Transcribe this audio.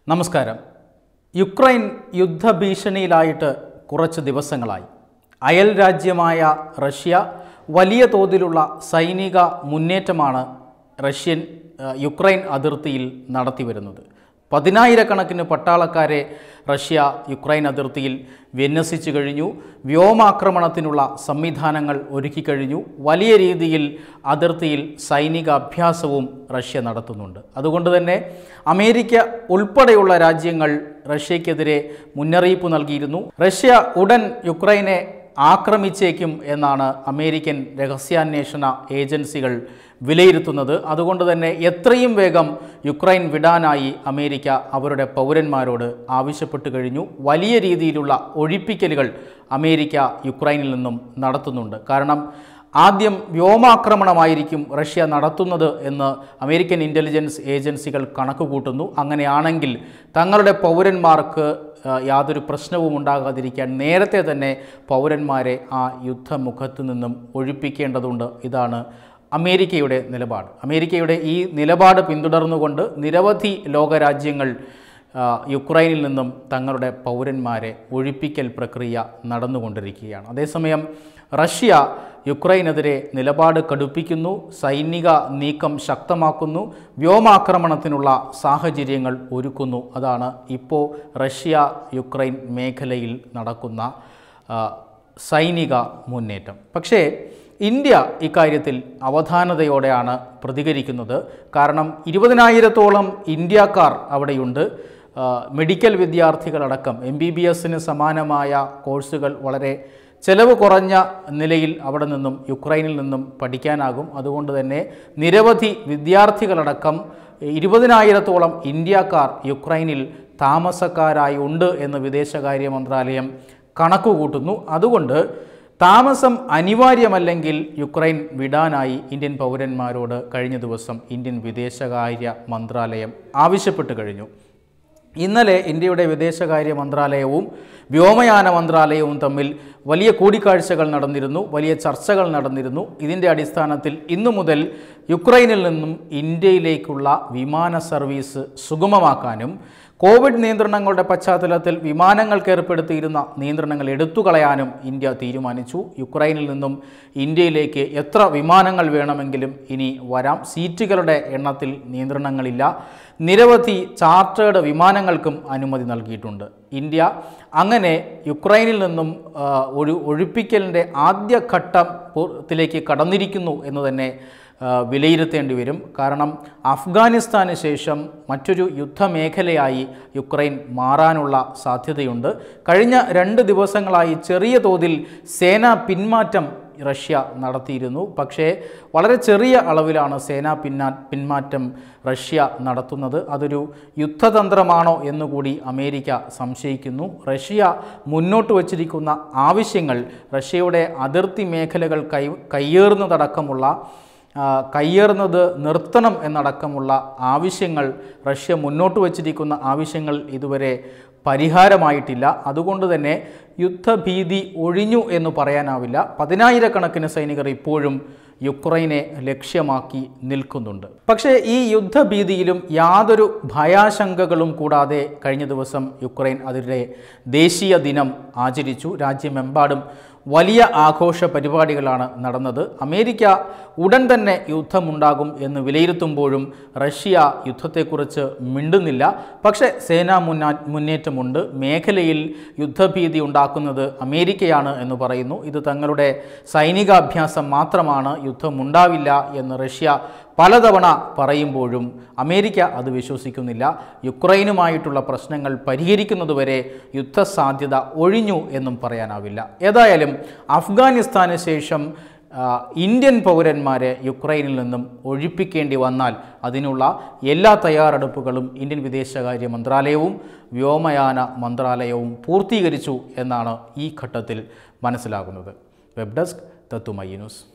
നമസ്കാരം യുക്രൈൻ യുദ്ധഭീഷണിയിലായിട്ട് കുറച്ച് ദിവസങ്ങളായി അയൽ രാജ്യമായ റഷ്യ വലിയ തോതിലുള്ള സൈനിക മുന്നേറ്റമാണ് റഷ്യൻ ആ, യുക്രൈൻ അതിർത്തിയിൽ നടത്തിവരുന്നത് പതിനായിരക്കണക്കിന് പട്ടാളക്കാരെ റഷ്യ യുക്രൈൻ അതിർത്തിയിൽ വിന്യസിച്ചു കഴിഞ്ഞു വ്യോമാക്രമണത്തിനുള്ള സംവിധാനങ്ങൾ ഒരുക്കി കഴിഞ്ഞു വലിയ രീതിയിൽ അതിർത്തിയിൽ സൈനിക അഭ്യാസവും റഷ്യ നടത്തുന്നുണ്ട് അതുകൊണ്ട് തന്നെ അമേരിക്ക ഉൾപ്പെടെയുള്ള രാജ്യങ്ങൾ റഷ്യക്കെതിരെ മുന്നറിയിപ്പ് നൽകിയിരുന്നു റഷ്യ ഉടൻ യുക്രൈനെ ആക്രമിച്ചേക്കും എന്നാണ് അമേരിക്കൻ രഹസ്യാന്വേഷണ ഏജൻസികൾ വിലയിരുത്തുന്നത് അതുകൊണ്ട് തന്നെ എത്രയും വേഗം യുക്രൈൻ വിടാനായി അമേരിക്ക അവരുടെ പൗരന്മാരോട് ആവശ്യപ്പെട്ടു കഴിഞ്ഞു വലിയ രീതിയിലുള്ള ഒഴിപ്പിക്കലുകൾ അമേരിക്ക യുക്രൈനിൽ നിന്നും നടത്തുന്നുണ്ട് കാരണം ആദ്യം വ്യോമാക്രമണമായിരിക്കും റഷ്യ നടത്തുന്നത് എന്ന് അമേരിക്കൻ ഇൻ്റലിജൻസ് ഏജൻസികൾ കണക്ക് കൂട്ടുന്നു അങ്ങനെയാണെങ്കിൽ തങ്ങളുടെ പൗരന്മാർക്ക് ആ, യാതൊരു പ്രശ്നവും ഉണ്ടാകാതിരിക്കാൻ നേരത്തെ തന്നെ പൗരന്മാരെ ആ യുദ്ധമുഖത്ത് നിന്നും ഒഴിപ്പിക്കേണ്ടതുണ്ട് ഇതാണ് അമേരിക്കയുടെ നിലപാട് അമേരിക്കയുടെ ഈ നിലപാട് പിന്തുടർന്നുകൊണ്ട് നിരവധി ലോകരാജ്യങ്ങൾ ആ, യുക്രൈനിൽ നിന്നും തങ്ങളുടെ പൗരന്മാരെ ഒഴിപ്പിക്കൽ പ്രക്രിയ നടന്നുകൊണ്ടിരിക്കുകയാണ് അതേസമയം റഷ്യ യുക്രൈനെതിരെ നിലപാട് കടുപ്പിക്കുന്നു സൈനിക നീക്കം ശക്തമാക്കുന്നു വ്യോമാക്രമണത്തിനുള്ള സാഹചര്യങ്ങൾ ഒരുക്കുന്നു അതാണ് ഇപ്പോൾ റഷ്യ യുക്രൈൻ മേഖലയിൽ നടക്കുന്ന ആ, സൈനിക മുന്നേറ്റം പക്ഷേ ഇന്ത്യ ഇക്കാര്യത്തിൽ അവധാനതയോടെയാണ് പ്രതികരിക്കുന്നത് കാരണം ഇരുപതിനായിരത്തോളം ഇന്ത്യക്കാർ അവിടെയുണ്ട് ആ, മെഡിക്കൽ വിദ്യാർത്ഥികളടക്കം എം ബി ബി എസിന് സമാനമായ കോഴ്സുകൾ വളരെ ചെലവ് കുറഞ്ഞ നിലയിൽ അവിടെ നിന്നും യുക്രൈനിൽ നിന്നും പഠിക്കാനാകും അതുകൊണ്ട് തന്നെ നിരവധി വിദ്യാർത്ഥികളടക്കം ഇരുപതിനായിരത്തോളം ഇന്ത്യക്കാർ യുക്രൈനിൽ താമസക്കാരായി ഉണ്ട് എന്ന് വിദേശകാര്യ മന്ത്രാലയം കണക്കുകൂട്ടുന്നു അതുകൊണ്ട് താമസം അനിവാര്യമല്ലെങ്കിൽ യുക്രൈൻ വിടാനായി ഇന്ത്യൻ പൗരന്മാരോട് കഴിഞ്ഞ ദിവസം ഇന്ത്യൻ വിദേശകാര്യ മന്ത്രാലയം ആവശ്യപ്പെട്ടു കഴിഞ്ഞു ഇന്നലെ ഇന്ത്യയുടെ വിദേശകാര്യ മന്ത്രാലയവും വ്യോമയാന മന്ത്രാലയവും തമ്മിൽ വലിയ കൂടിക്കാഴ്ചകൾ നടന്നിരുന്നു വലിയ ചർച്ചകൾ നടന്നിരുന്നു ഇതിൻ്റെ അടിസ്ഥാനത്തിൽ ഇന്നു മുതൽ യുക്രൈനിൽ നിന്നും ഇന്ത്യയിലേക്കുള്ള വിമാന സർവീസ് സുഗമമാക്കാനും കോവിഡ് നിയന്ത്രണങ്ങളുടെ പശ്ചാത്തലത്തിൽ വിമാനങ്ങൾക്ക് ഏർപ്പെടുത്തിയിരുന്ന നിയന്ത്രണങ്ങൾ എടുത്തുകളയാനും ഇന്ത്യ തീരുമാനിച്ചു യുക്രൈനിൽ നിന്നും ഇന്ത്യയിലേക്ക് എത്ര വിമാനങ്ങൾ വേണമെങ്കിലും ഇനി വരാം സീറ്റുകളുടെ എണ്ണത്തിൽ നിയന്ത്രണങ്ങളില്ല നിരവധി ചാർട്ടേഡ് വിമാനങ്ങൾക്കും അനുമതി നൽകിയിട്ടുണ്ട് ഇന്ത്യ അങ്ങനെ യുക്രൈനിൽ നിന്നും ആ, ഒരു ഒഴിപ്പിക്കലിൻ്റെ ആദ്യഘട്ടത്തിലേക്ക് കടന്നിരിക്കുന്നു എന്ന് തന്നെ ആ, വിലയിരുത്തേണ്ടി വരും കാരണം അഫ്ഗാനിസ്ഥാന് ശേഷം മറ്റൊരു യുദ്ധമേഖലയായി യുക്രൈൻ മാറാനുള്ള സാധ്യതയുണ്ട് കഴിഞ്ഞ രണ്ട് ദിവസങ്ങളായി ചെറിയ തോതിൽ സേനാ പിന്മാറ്റം റഷ്യ നടത്തിയിരുന്നു പക്ഷേ വളരെ ചെറിയ അളവിലാണ് സേനാ പിന്നാ പിന്മാറ്റം റഷ്യ നടത്തുന്നത് അതൊരു യുദ്ധതന്ത്രമാണോ എന്നുകൂടി അമേരിക്ക സംശയിക്കുന്നു റഷ്യ മുന്നോട്ട് വച്ചിരിക്കുന്ന ആവശ്യങ്ങൾ റഷ്യയുടെ അതിർത്തി മേഖലകൾ കൈ കയ്യേറുന്നതടക്കമുള്ള ആ, കയ്യേറുന്നത് നിർത്തണം എന്നടക്കമുള്ള ആവശ്യങ്ങൾ റഷ്യ മുന്നോട്ട് വച്ചിരിക്കുന്ന ആവശ്യങ്ങൾ ഇതുവരെ പരിഹാരമായിട്ടില്ല അതുകൊണ്ട് തന്നെ യുദ്ധഭീതി ഒഴിഞ്ഞു എന്ന് പറയാനാവില്ല പതിനായിരക്കണക്കിന് സൈനികർ ഇപ്പോഴും യുക്രൈനെ ലക്ഷ്യമാക്കി നിൽക്കുന്നുണ്ട് പക്ഷേ ഈ യുദ്ധഭീതിയിലും യാതൊരു ഭയാശങ്കകളും കൂടാതെ കഴിഞ്ഞ ദിവസം യുക്രൈൻ അതിൻ്റെ ദേശീയ ദിനം ആചരിച്ചു രാജ്യമെമ്പാടും വലിയ ആഘോഷ പരിപാടികളാണ് നടന്നത് അമേരിക്ക ഉടൻ തന്നെ യുദ്ധമുണ്ടാകും എന്ന് വിലയിരുത്തുമ്പോഴും റഷ്യ യുദ്ധത്തെക്കുറിച്ച് മിണ്ടുന്നില്ല പക്ഷേ സേനാ മുന്നാ മുന്നേറ്റമുണ്ട് മേഖലയിൽ യുദ്ധഭീതി ഉണ്ടാക്കുന്നത് അമേരിക്കയാണ് എന്ന് പറയുന്നു ഇത് തങ്ങളുടെ സൈനികാഭ്യാസം മാത്രമാണ് യുദ്ധമുണ്ടാവില്ല എന്ന് റഷ്യ പലതവണ പറയുമ്പോഴും അമേരിക്ക അത് വിശ്വസിക്കുന്നില്ല യുക്രൈനുമായിട്ടുള്ള പ്രശ്നങ്ങൾ പരിഹരിക്കുന്നതുവരെ യുദ്ധസാധ്യത ഒഴിഞ്ഞു എന്നും പറയാനാവില്ല ഏതായാലും അഫ്ഗാനിസ്ഥാന് ശേഷം ആ, ഇന്ത്യൻ പൗരന്മാരെ യുക്രൈനിൽ നിന്നും ഒഴിപ്പിക്കേണ്ടി വന്നാൽ അതിനുള്ള എല്ലാ തയ്യാറെടുപ്പുകളും ഇന്ത്യൻ വിദേശകാര്യ മന്ത്രാലയവും വ്യോമയാന മന്ത്രാലയവും പൂർത്തീകരിച്ചു എന്നാണ് ഈ ഘട്ടത്തിൽ മനസ്സിലാകുന്നത് വെബ് ഡെസ്ക് തത്തുമൈ ന്യൂസ്